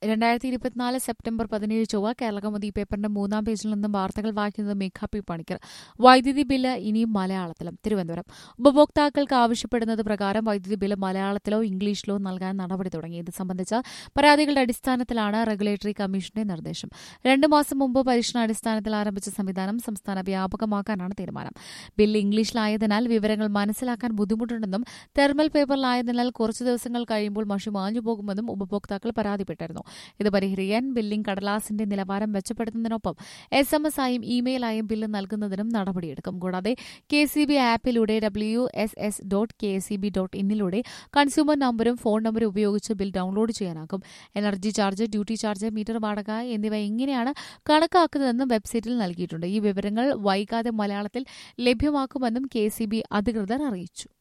രണ്ടായിരത്തി ഇരുപത്തിനാല് സെപ്റ്റംബർ പതിനേഴ് ചൊവ്വ കേരളകൗമുദി പേപ്പറിന്റെ മൂന്നാം പേജിൽ നിന്നും വാർത്തകൾ വായിക്കുന്നത് മേഘ പി പണിക്കർ വൈദ്യുതി ബില്ല് ഇനിയും മലയാളത്തിലും തിരുവനന്തപുരം ഉപഭോക്താക്കൾക്ക് ആവശ്യപ്പെടുന്നത് പ്രകാരം വൈദ്യുതി ബില്ല് മലയാളത്തിലോ ഇംഗ്ലീഷിലോ നൽകാൻ നടപടി തുടങ്ങി ഇത് സംബന്ധിച്ച പരാതികളുടെ അടിസ്ഥാനത്തിലാണ് റെഗുലേറ്ററി കമ്മീഷന്റെ നിർദ്ദേശം രണ്ടു മാസം മുമ്പ് പരീക്ഷണാടിസ്ഥാനത്തിൽ ആരംഭിച്ച സംവിധാനം സംസ്ഥാന വ്യാപകമാക്കാനാണ് തീരുമാനം ബില്ല് ഇംഗ്ലീഷിലായതിനാൽ വിവരങ്ങൾ മനസ്സിലാക്കാൻ ബുദ്ധിമുട്ടുണ്ടെന്നും തെർമൽ പേപ്പറിലായതിനാൽ കുറച്ചു ദിവസങ്ങൾ കഴിയുമ്പോൾ മഷി മാഞ്ഞു പോകുമെന്നും ഉപഭോക്താക്കൾ പരാതിപ്പെട്ടിരുന്നു ഇത് പരിഹരിക്കാൻ ബില്ലിംഗ് കടലാസിന്റെ നിലവാരം മെച്ചപ്പെടുത്തുന്നതിനൊപ്പം എസ് എം എസ് ആയും ഇമെയിലായും ബില്ല് നൽകുന്നതിനും നടപടിയെടുക്കും കൂടാതെ കെ സി ബി ആപ്പിലൂടെ W S S dot K C B dot ഇന്നിലൂടെ കൺസ്യൂമർ നമ്പറും ഫോൺ നമ്പറും ഉപയോഗിച്ച് ബിൽ ഡൌൺലോഡ് ചെയ്യാനാകും energy charge duty charge meter വാടക എന്നിവ എങ്ങനെയാണ് കണക്കാക്കുന്നതെന്നും വെബ്സൈറ്റിൽ നൽകിയിട്ടുണ്ട് ഈ വിവരങ്ങൾ വൈകാതെ മലയാളത്തിൽ ലഭ്യമാക്കുമെന്നും കെ അധികൃതർ അറിയിച്ചു